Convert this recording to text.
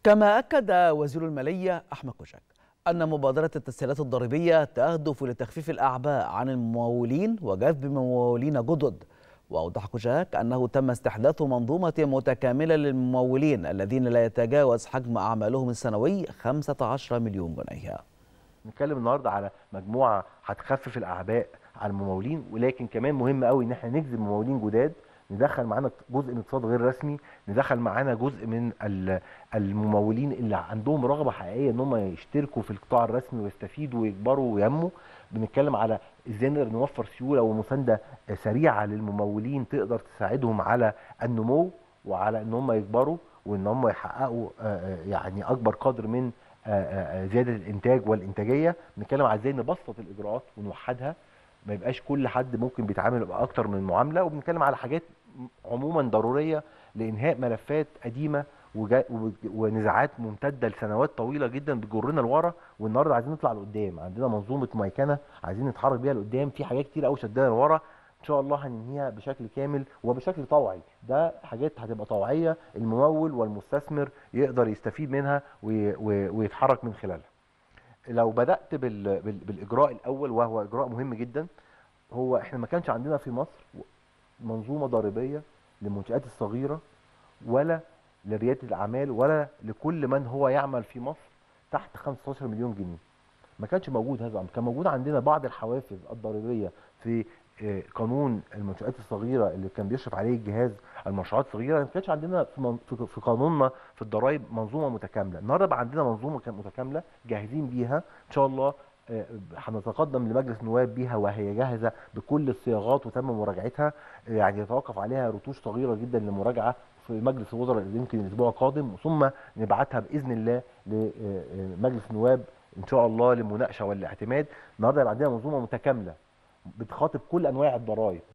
كما أكد وزير المالية أحمد كوشك أن مبادرة التسهيلات الضريبية تهدف لتخفيف الأعباء عن الممولين وجذب ممولين جدد وأوضح كوشاك أنه تم استحداث منظومة متكاملة للممولين الذين لا يتجاوز حجم أعمالهم السنوي 15 مليون جنيه نتكلم النهارده على مجموعه هتخفف الاعباء على الممولين ولكن كمان مهم قوي ان احنا نجذب ممولين جداد ندخل معانا جزء من الاقتصاد غير رسمي ندخل معانا جزء من ال- الممولين اللي عندهم رغبه حقيقيه ان هم يشتركوا في القطاع الرسمي ويستفيدوا ويكبروا وينموا بنتكلم على ازاي نقدر نوفر سيوله ومسانده سريعه للممولين تقدر تساعدهم على النمو وعلى ان هم يكبروا وان هم يحققوا آه، آه، يعني اكبر قدر من آه، آه، زياده الانتاج والانتاجيه بنتكلم على ازاي نبسط الاجراءات ونوحدها ما يبقاش كل حد ممكن بيتعامل باكتر من معامله وبنتكلم على حاجات عموما ضروريه لانهاء ملفات قديمه وجا- وب- ونزاعات ممتده لسنوات طويله جدا بتجرنا لورا والنهارده عايزين نطلع لقدام عندنا منظومه ميكنه عايزين نتحرك بيها لقدام في حاجات كتير قوي شدنا لورا ان شاء الله هننهيها بشكل كامل وبشكل طوعي ده حاجات هتبقى طوعيه الممول والمستثمر يقدر يستفيد منها وي- وي- ويتحرك من خلالها لو بدات بال... بال... بالاجراء الاول وهو اجراء مهم جدا هو احنا ما كانش عندنا في مصر منظومه ضريبيه للمنشات الصغيره ولا لرياده الاعمال ولا لكل من هو يعمل في مصر تحت 15 مليون جنيه ما كانش موجود هذا الامر كان موجود عندنا بعض الحوافز الضريبيه في آه، قانون المنشات الصغيره اللي كان بيشرف عليه الجهاز المشروعات الصغيره ما كانش عندنا في من- في- في قانوننا في الضرائب منظومه متكامله النهارده بقى عندنا منظومه كانت متكامله جاهزين بيها ان شاء الله آه، هنتقدم لمجلس النواب بيها وهي جاهزه بكل الصياغات وتم مراجعتها آه، يعني يتوقف عليها رتوش صغيره جدا للمراجعه في مجلس الوزراء اللي يمكن الاسبوع القادم ثم نبعتها باذن الله لمجلس النواب ان شاء الله للمناقشه والاعتماد النهارده يبقى عندنا منظومه متكامله بتخاطب كل انواع الضرائب